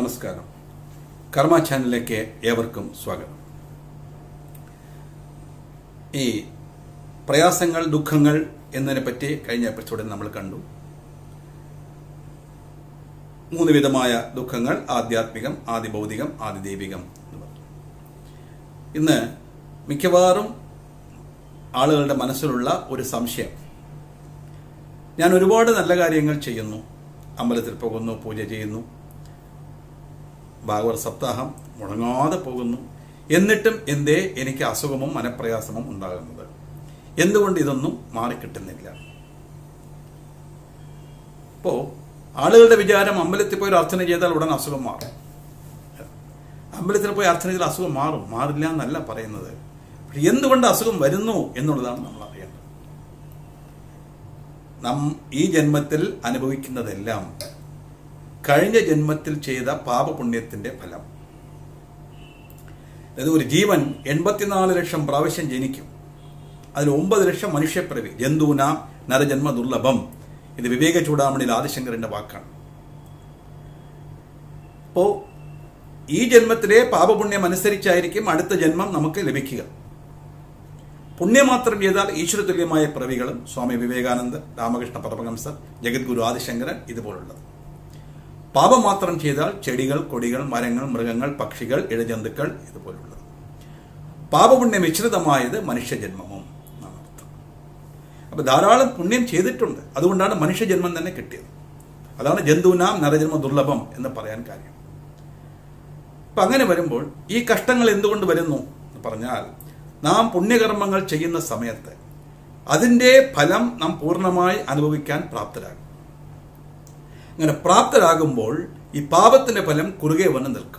നമസ്കാരം കർമ്മ ചാനലിലേക്ക് ഏവർക്കും സ്വാഗതം ഈ പ്രയാസങ്ങൾ ദുഃഖങ്ങൾ എന്നതിനെ പറ്റി കഴിഞ്ഞ എപ്പിസോഡിൽ നമ്മൾ കണ്ടു മൂന്ന് വിധമായ ദുഃഖങ്ങൾ ആധ്യാത്മികം ആദിഭൗതികം ആദിദൈവികം എന്ന് പറഞ്ഞു ഇന്ന് മിക്കവാറും ആളുകളുടെ മനസ്സിലുള്ള ഒരു സംശയം ഞാൻ ഒരുപാട് നല്ല കാര്യങ്ങൾ ചെയ്യുന്നു അമ്പലത്തിൽ പോകുന്നു പൂജ ചെയ്യുന്നു ഭാഗവത സപ്താഹം മുടങ്ങാതെ പോകുന്നു എന്നിട്ടും എന്തേ എനിക്ക് അസുഖവും മനപ്രയാസവും ഉണ്ടാകുന്നത് എന്തുകൊണ്ട് ഇതൊന്നും മാറിക്കിട്ടുന്നില്ല ഇപ്പോ ആളുകളുടെ വിചാരം അമ്പലത്തിൽ പോയി ഒരു അർച്ചന ചെയ്താൽ ഉടൻ അസുഖം മാറും അമ്പലത്തിൽ പോയി അർച്ചന ചെയ്താൽ അസുഖം മാറും മാറില്ല എന്നല്ല പറയുന്നത് പക്ഷെ എന്തുകൊണ്ട് അസുഖം വരുന്നു എന്നുള്ളതാണ് നമ്മൾ അറിയേണ്ടത് നാം ഈ ജന്മത്തിൽ അനുഭവിക്കുന്നതെല്ലാം കഴിഞ്ഞ ജന്മത്തിൽ ചെയ്ത പാപപുണ്യത്തിന്റെ ഫലം അതായത് ഒരു ജീവൻ എൺപത്തിനാല് ലക്ഷം പ്രാവശ്യം ജനിക്കും അതിൽ ഒമ്പത് ലക്ഷം മനുഷ്യപ്പിറവി ജന്തുന നരജന്മ ദുർലഭം ഇത് വിവേക ചൂടാമണിയിൽ ആദിശങ്കരന്റെ വാക്കാണ് അപ്പോ ഈ ജന്മത്തിലെ പാപപുണ്യം അനുസരിച്ചായിരിക്കും അടുത്ത ജന്മം നമുക്ക് ലഭിക്കുക പുണ്യം മാത്രം ചെയ്താൽ ഈശ്വരതുല്യമായ പ്രവികളും സ്വാമി വിവേകാനന്ദ രാമകൃഷ്ണ പരമഹംസർ ജഗദ്ഗുരു ആദിശങ്കരൻ ഇതുപോലുള്ളത് പാപം മാത്രം ചെയ്താൽ ചെടികൾ കൊടികൾ മരങ്ങൾ മൃഗങ്ങൾ പക്ഷികൾ ഇഴജന്തുക്കൾ ഇതുപോലുള്ളത് പാപപുണ്യം മിശ്രിതമായത് മനുഷ്യജന്മവും എന്നാണ് അർത്ഥം അപ്പൊ ധാരാളം പുണ്യം ചെയ്തിട്ടുണ്ട് അതുകൊണ്ടാണ് മനുഷ്യജന്മം തന്നെ കിട്ടിയത് അതാണ് ജന്തുനാം നരജന്മ ദുർലഭം എന്ന് പറയാൻ കാര്യം അപ്പൊ അങ്ങനെ വരുമ്പോൾ ഈ കഷ്ടങ്ങൾ എന്തുകൊണ്ട് വരുന്നു എന്ന് പറഞ്ഞാൽ നാം പുണ്യകർമ്മങ്ങൾ ചെയ്യുന്ന സമയത്ത് അതിന്റെ ഫലം നാം പൂർണ്ണമായി അനുഭവിക്കാൻ പ്രാപ്തരാകും അങ്ങനെ പ്രാപ്തരാകുമ്പോൾ ഈ പാപത്തിന്റെ ഫലം കുറുകെ വന്ന് നിൽക്കും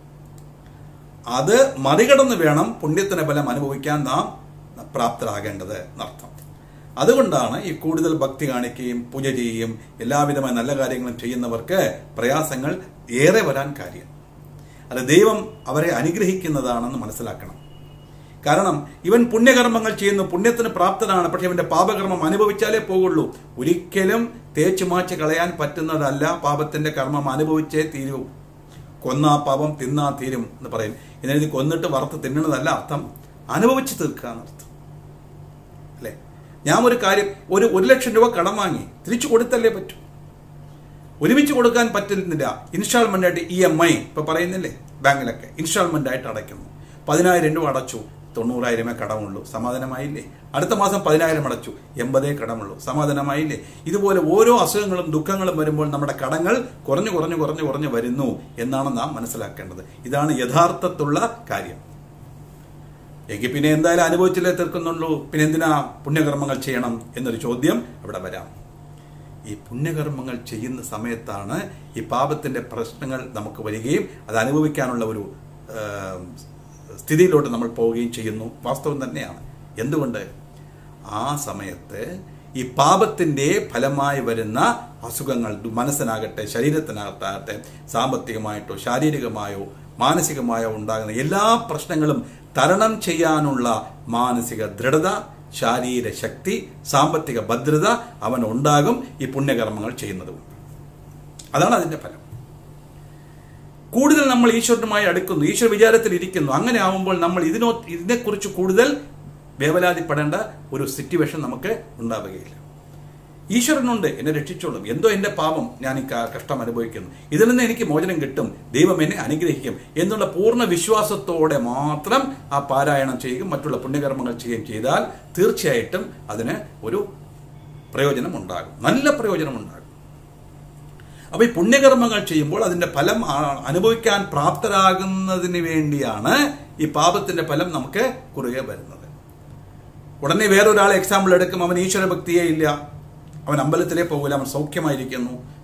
അത് മറികടന്ന് വേണം പുണ്യത്തിന്റെ ഫലം അനുഭവിക്കാൻ നാം പ്രാപ്തരാകേണ്ടത് എന്നർത്ഥം അതുകൊണ്ടാണ് ഈ കൂടുതൽ ഭക്തി കാണിക്കുകയും പൂജ ചെയ്യുകയും എല്ലാവിധമായ നല്ല കാര്യങ്ങളും ചെയ്യുന്നവർക്ക് പ്രയാസങ്ങൾ ഏറെ വരാൻ കാര്യം അത് ദൈവം അവരെ അനുഗ്രഹിക്കുന്നതാണെന്ന് മനസ്സിലാക്കണം കാരണം ഇവൻ പുണ്യകർമ്മങ്ങൾ ചെയ്യുന്നു പുണ്യത്തിന് പ്രാപ്തനാണ് പക്ഷെ ഇവന്റെ പാപകർമ്മം അനുഭവിച്ചാലേ പോകുള്ളൂ ഒരിക്കലും തേച്ചു മാച്ച് കളയാൻ പറ്റുന്നതല്ല പാപത്തിന്റെ കർമ്മം അനുഭവിച്ചേ തീരൂ കൊന്നാ പാപം തിന്നാ തീരും എന്ന് പറയും ഇതിനെഴുതി കൊന്നിട്ട് വറുത്ത് തിന്നണതല്ല അർത്ഥം അനുഭവിച്ച് തീർക്കുക എന്നർത്ഥം അല്ലേ ഞാൻ ഒരു കാര്യം ഒരു ഒരു ലക്ഷം രൂപ കടം വാങ്ങി തിരിച്ചു കൊടുത്തല്ലേ പറ്റൂ ഒരുമിച്ച് കൊടുക്കാൻ പറ്റുന്നില്ല ഇൻസ്റ്റാൾമെന്റ് ആയിട്ട് ഇ എം ഐ ഇപ്പൊ പറയുന്നില്ലേ ബാങ്കിലൊക്കെ ഇൻസ്റ്റാൾമെന്റ് ആയിട്ട് അടയ്ക്കുന്നു പതിനായിരം രൂപ അടച്ചു തൊണ്ണൂറായിരമേ കടമുള്ളൂ സമാധാനമായില്ലേ അടുത്ത മാസം പതിനായിരം അടച്ചു എൺപതേ കടമുള്ളൂ സമാധാനമായില്ലേ ഇതുപോലെ ഓരോ അസുഖങ്ങളും ദുഃഖങ്ങളും വരുമ്പോൾ നമ്മുടെ കടങ്ങൾ കുറഞ്ഞു കുറഞ്ഞു കുറഞ്ഞു കുറഞ്ഞു വരുന്നു എന്നാണ് നാം മനസ്സിലാക്കേണ്ടത് ഇതാണ് യഥാർത്ഥത്തുള്ള കാര്യം എങ്കിൽ പിന്നെ എന്തായാലും അനുഭവിച്ചില്ലേ തീർക്കുന്നുള്ളൂ പിന്നെ എന്തിനാ പുണ്യകർമ്മങ്ങൾ ചെയ്യണം എന്നൊരു ചോദ്യം അവിടെ വരാം ഈ പുണ്യകർമ്മങ്ങൾ ചെയ്യുന്ന സമയത്താണ് ഈ പാപത്തിന്റെ പ്രശ്നങ്ങൾ നമുക്ക് വരികയും അത് അനുഭവിക്കാനുള്ള ഒരു സ്ഥിതിയിലോട്ട് നമ്മൾ പോവുകയും ചെയ്യുന്നു വാസ്തവം തന്നെയാണ് എന്തുകൊണ്ട് ആ സമയത്ത് ഈ പാപത്തിന്റെ ഫലമായി വരുന്ന അസുഖങ്ങൾ മനസ്സിനാകട്ടെ ശരീരത്തിനാകട്ടെ സാമ്പത്തികമായിട്ടോ ശാരീരികമായോ മാനസികമായോ ഉണ്ടാകുന്ന എല്ലാ പ്രശ്നങ്ങളും തരണം ചെയ്യാനുള്ള മാനസിക ദൃഢത ശാരീര ശക്തി സാമ്പത്തിക ഭദ്രത അവൻ ഉണ്ടാകും ഈ പുണ്യകർമ്മങ്ങൾ ചെയ്യുന്നത് അതാണ് അതിന്റെ ഫലം കൂടുതൽ നമ്മൾ ഈശ്വരനുമായി അടുക്കുന്നു ഈശ്വര വിചാരത്തിൽ ഇരിക്കുന്നു അങ്ങനെ ആവുമ്പോൾ നമ്മൾ ഇതിനോ ഇതിനെക്കുറിച്ച് കൂടുതൽ വേവലാതിപ്പെടേണ്ട ഒരു സിറ്റുവേഷൻ നമുക്ക് ഉണ്ടാവുകയില്ല ഈശ്വരനുണ്ട് എന്നെ രക്ഷിച്ചോളും എന്തോ എന്റെ പാപം ഞാൻ ഈ കഷ്ടം അനുഭവിക്കുന്നു ഇതിൽ നിന്ന് എനിക്ക് മോചനം കിട്ടും ദൈവം എന്നെ അനുഗ്രഹിക്കും എന്നുള്ള പൂർണ്ണ വിശ്വാസത്തോടെ മാത്രം ആ പാരായണം ചെയ്യുകയും മറ്റുള്ള പുണ്യകർമ്മങ്ങൾ ചെയ്യുകയും ചെയ്താൽ തീർച്ചയായിട്ടും അതിന് ഒരു പ്രയോജനം ഉണ്ടാകും നല്ല പ്രയോജനം ഉണ്ടാകും അപ്പൊ ഈ പുണ്യകർമ്മങ്ങൾ ചെയ്യുമ്പോൾ അതിന്റെ ഫലം അനുഭവിക്കാൻ പ്രാപ്തരാകുന്നതിന് വേണ്ടിയാണ് ഈ പാപത്തിന്റെ ഫലം നമുക്ക് കുറുകെ വരുന്നത് ഉടനെ വേറൊരാൾ എക്സാമ്പിൾ എടുക്കും അവൻ ഈശ്വര ഭക്തിയേ ഇല്ല അവൻ അമ്പലത്തിലേ പോകില്ല അവൻ സൗഖ്യമായിരിക്കുന്നു